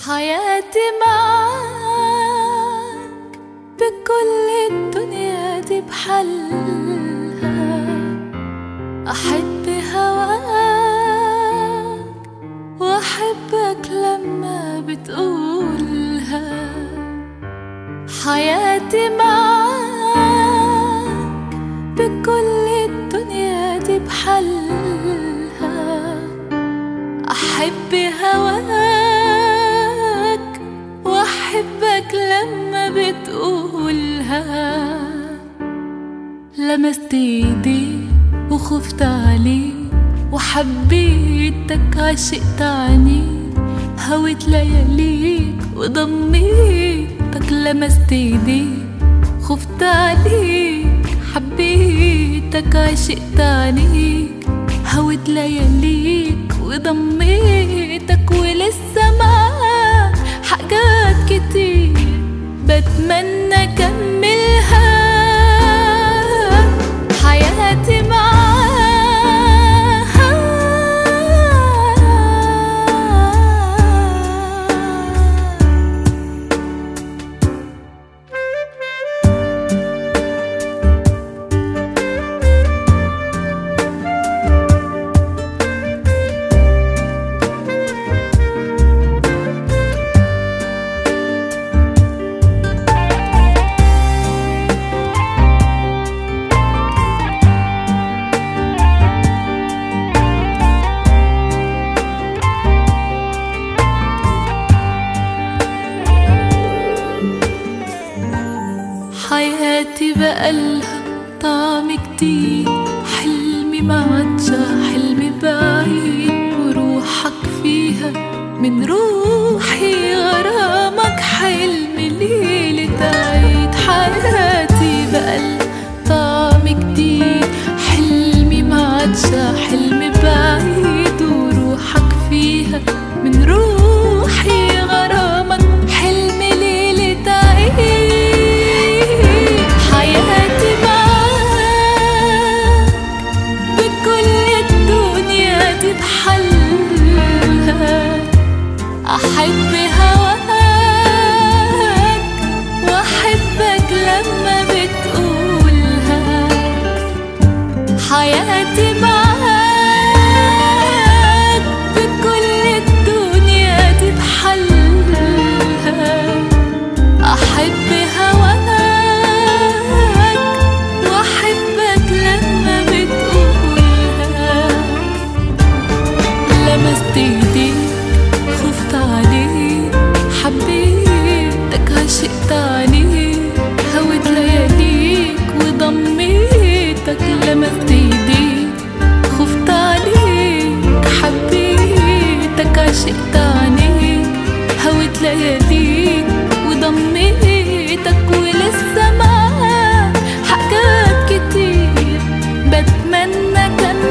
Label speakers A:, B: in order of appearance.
A: حياتي معاك بكل الدنيا دي بحلها أحب هواك وأحبك لما بتقولها حياتي معاك بكل الدنيا دي بحلها أحب هواك وأحبك لما بتقولها لمست ايديك وخفت عليك وحبيتك عشقت عنيك هويت لياليك وضميتك لمست ايديك خفت عليك حبيتك عشقت عنيك هويت لياليك وضميتك ولسه معاك حاجات كتير بتمنى اكملها حياتي معاك حياتي بقالها طعم جديد حلمي ما عادش حلمي بعيد وروحك فيها من روحي غرامك حلم ليلة عيد حياتي بقالها طعم جديد حلمي ما عادش حلمي بعيد وروحك فيها من روحي غرامك حلم ليلة عيد حياتي معاك بكل الدنيا دي بحلها أحب هواك وأحبك لما بتقولها حياتي معاك بكل الدنيا دي بحلها أحب هواك وأحبك لما بتقولها لمست ايديك خفت عليك حبيتك عشقت عليك هويت لياليك وضميتك لمست ايديك خفت عليك حبيتك عشقت عليك هويت لياليك وضميتك ولسه معاك حاجات كتير بتمنى كان